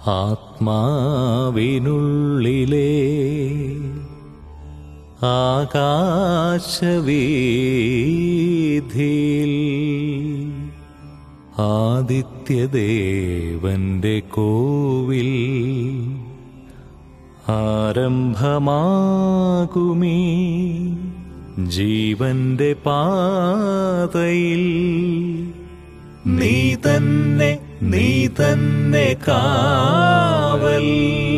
ആത്മാവിനുള്ളിലെ ആകാശവീഥിയിൽ ആദിത്യദേവന്റെ കോവിൽ ആരംഭമാകുമീ ജീവന്റെ പാതയിൽ നീ തന്നെ നീ തന്നെ കാവൽ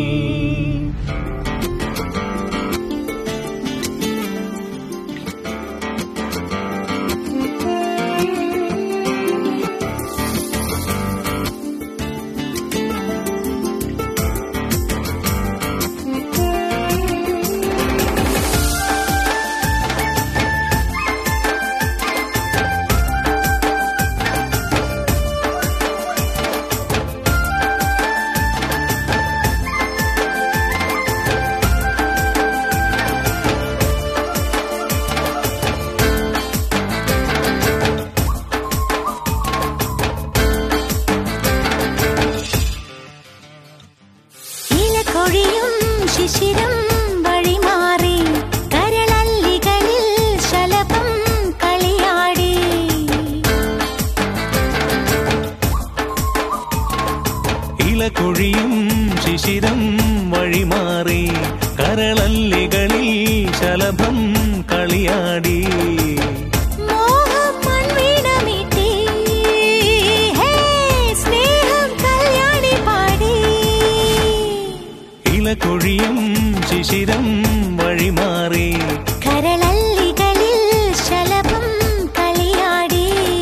ഇലക്കൊഴിയും ശിശിരം വഴിമാറി കരളല്ലികളിൽ ശലഭം കളിയാടി ഇലകൊഴിയും ശിശിരം വഴിമാറി കരളല്ലികളിൽ ശലഭം കളിയാടി മോഹം മൺവീണമീട്ടി ഹേ സ്നേഹം കല്യാണി പാടി ഇലകൊഴിയും ശിശിരം വഴിമാറി കരളല്ലികളിൽ ശലഭം കളിയാടി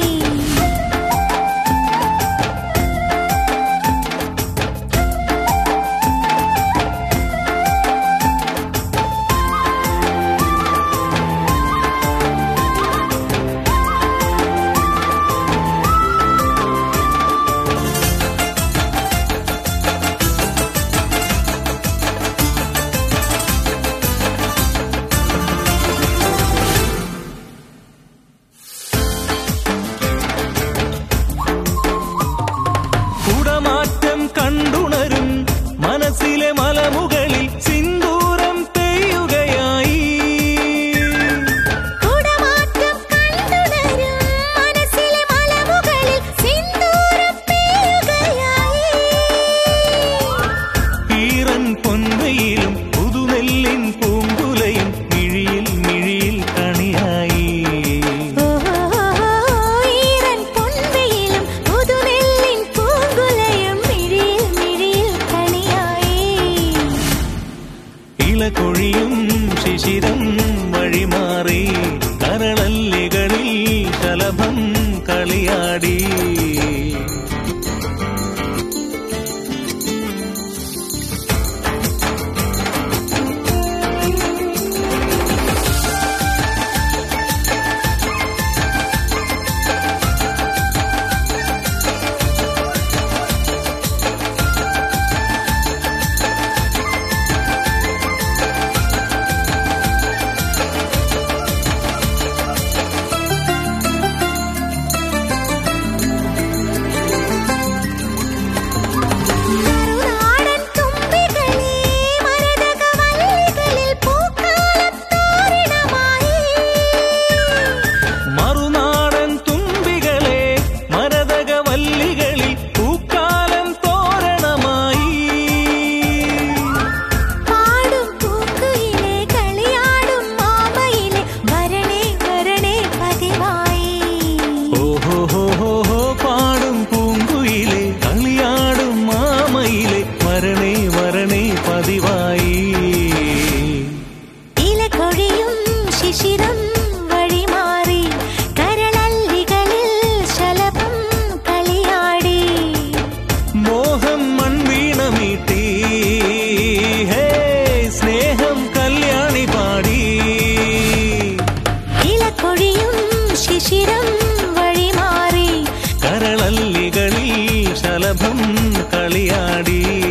കുടമാറ്റം കണ്ടുണരും മനസ്സിലെ മലമുകളിൽ സിന്ദൂരം പെയ്യുകയായി കുടമാറ്റം കണ്ടുണരും മനസ്സിലെ മലമുകളിൽ സിന്ദൂരം പെയ്യുകയായി ഈറൻ പൊൻവയിലും പുതുനെല്ലിൻ പൂങ്കുലയും മിഴിയിൽ മിഴിയിൽ കണിയായി ഈരൻ പൊൻവെയിലും പുതുനെല്ലിൻ പൂങ്കുലയും മിഴിയിൽ മിഴിയിൽ കണിയായി ഇലകൊഴിയും ശിശിരം വഴിമാറി കരളല്ലികളിൽ ശലഭം കളിയാടി മറുനാടൻ തുമ്പികളെ മരതകവല്ലികളിൽ പൂക്കാലം തോരണമായി മറുനാടൻ തുമ്പികളെ മരതകവല്ലികളിൽ പൂക്കാലം തോരണമായി പാടും പൂക്കുയിലെ കളിയാടും മാമയിലെ വരണേ വരണേ പതിവായി ഓഹോ ഹോ ഹോ ഹോ പാടും പൂങ്കുയിലെ കളിയാടും മാമയിലെ വരണേ വരണേ പതിവായി ഇലകൊഴിയും ശിശിരം വഴിമാറി കരളല്ലികളിൽ ശലഭം കളിയാടി മോഹം മൺവീണമീട്ടി ഹേ സ്നേഹം കല്യാണി പാടി ഇലക്കൊഴിയും ശിശിരം വഴിമാറി കരളല്ലികളിൽ ശലഭം കളിയാടി